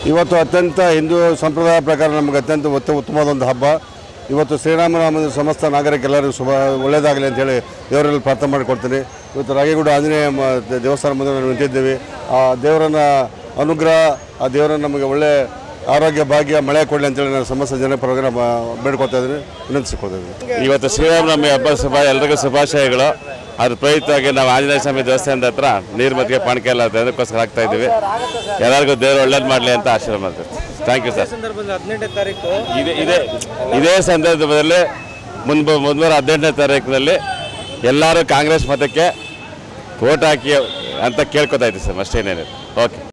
ಇವತ್ತು ಅತ್ಯಂತ ಹಿಂದೂ ಸಂಪ್ರದಾಯ ಪ್ರಕಾರ ನಮಗೆ ಅತ್ಯಂತ ಉತ್ತ ಉತ್ತಮವಾದ ಒಂದು ಹಬ್ಬ ಇವತ್ತು ಶ್ರೀರಾಮನಾಮ ಸಮಸ್ತ ನಾಗರಿಕೆಲ್ಲರಿಗೂ ಶುಭ ಒಳ್ಳೆಯದಾಗಲಿ ಅಂತೇಳಿ ದೇವರಲ್ಲಿ ಪ್ರಾರ್ಥನೆ ಮಾಡಿಕೊಡ್ತೀನಿ ಇವತ್ತು ರಾಗೇಗೌಡ ಆಂಜನೇಯ ಮ- ದ- ದೇವಸ್ಥಾನ ಮುಂದೆ ನಾವು ನಿಂತಿದ್ದೀವಿ ಆ ದೇವರನ್ನ ಅನುಗ್ರಹ ಆ ದೇವರನ್ನ ನಮಗೆ ಒಳ್ಳೆ ಆರೋಗ್ಯ ಭಾಗ್ಯ ಮಳೆ ಕೊಡಲಿ ಅಂತೇಳಿ ನಾನು ಸಮಸ್ತ ಜನ ಪ್ರೋಗ್ರಾಮ್ ಬೇಡ್ಕೊಳ್ತಾ ಇದ್ದೀನಿ ವಿನಂತಿಸಿಕೊಳ್ತಾ ಇದ್ದೀನಿ ಇವತ್ತು ಶ್ರೀರಾಮನವಮಿ ಹಬ್ಬ ಶುಭ ಎಲ್ರಿಗೂ ಶುಭಾಶಯಗಳು ಅದ್ರ ಪ್ರಯುಕ್ತವಾಗಿ ನಾವು ಆಂಜನೇಯ ಸ್ವಾಮಿ ದೇವಸ್ಥಾನದ ಹತ್ರ ನೀರು ಮತ್ತಿಗೆ ಪಾಣಿಕೆ ಎಲ್ಲ ಅದಕ್ಕೋಸ್ಕರ ಹಾಕ್ತಾ ಇದ್ದೀವಿ ಎಲ್ಲರಿಗೂ ದೇವರು ಒಳ್ಳೇದು ಮಾಡಲಿ ಅಂತ ಆಶೀರ್ವಾದ ಮಾಡ್ತೀವಿ ಥ್ಯಾಂಕ್ ಯು ಸರ್ ಸಂದರ್ಭದಲ್ಲಿ ಹದಿನೆಂಟನೇ ತಾರೀಕು ಇದೇ ಇದೇ ಇದೇ ಸಂದರ್ಭದಲ್ಲಿ ಮುಂದೆ ಮುಂದಿನ ಹದಿನೆಂಟನೇ ತಾರೀಕಿನಲ್ಲಿ ಎಲ್ಲರೂ ಕಾಂಗ್ರೆಸ್ ಮತಕ್ಕೆ ವೋಟ್ ಹಾಕಿ ಅಂತ ಕೇಳ್ಕೊತಾ ಇದ್ದೀವಿ ಸರ್ ಅಷ್ಟೇನೇನಿಲ್ಲ ಓಕೆ